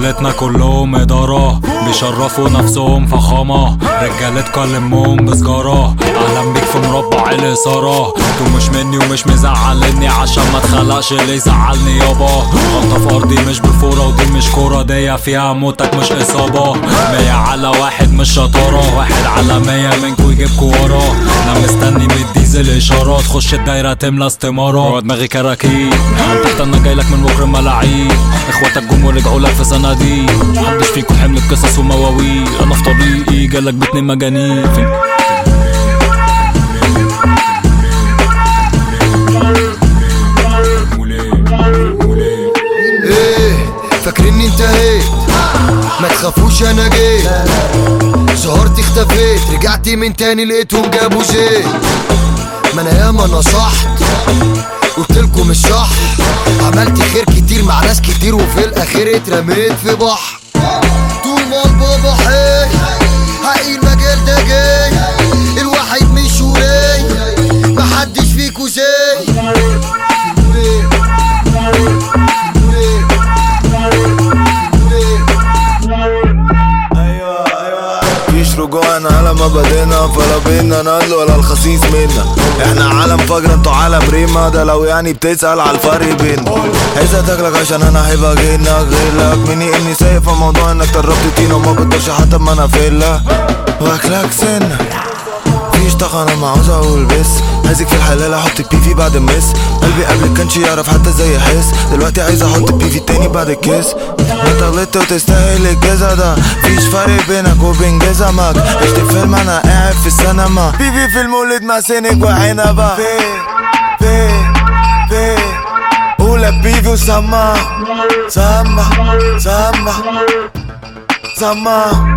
رجالتنا كلهم إدارة بيشرفوا نفسهم فخامة رجالة كلمهم بسجارة أهلا بيك في مربع الإثارة انتوا مش مني ومش مزعلني عشان ما اتخلقش اللي يزعلني يابا غلطة في أرضي مش بفورة ودي مش كورة دي فيها موتك مش إصابة مية على واحد مش شطارة واحد على مية منكو يجيبكوا ورا أنا مستني من الديزل إشارات خش الدايرة تملى استمارة دماغي كراكيب من تحت أنا جايلك من بكرة ملاعيب إخواتك جم ورجعوا لك في صناديق محدش فيكم حمل القصص ومواويل أنا في طريقي جالك باتنين مجانين فين ايه فاكرني انتهيت ما تخافوش انا جيت ظهرت اختفيت رجعت من تاني لقيتهم جابوا زيت ما انا ياما نصحت قلتلكم الصح عملت خير كتير مع ناس كتير وفي الاخير اترميت في بحر طول ما البابا حي حقيقي المجال ده جاي الواحد مش وراي محدش فيكو زي مفيش رجوعنا على ما بدينا فلا بينا نقل ولا الخسيس منا احنا عالم فجر انتوا عالم ريما ده لو يعني بتسأل على الفرق بينا عايزة تاكلك عشان انا هيبقى جينك غيرك مني اني سايق في موضوع انك تربت تينا وما بقدرش حتى ما انا فيلا واكلك سنة مفيش طاقة انا ما عاوز اقول بس عايزك في الحلال احط بي في بعد مس قلبي قبلك كانش يعرف حتى زي يحس دلوقتي عايز احط بي في تاني بعد الكيس انت غلطت وتستاهل الجزا ده مفيش فرق بينك وبين جزمك عشت فيلم انا قاعد في السينما بي في في المولد مع سينك وعنبة في في في قول بيفي وسمع سمع سمع سمع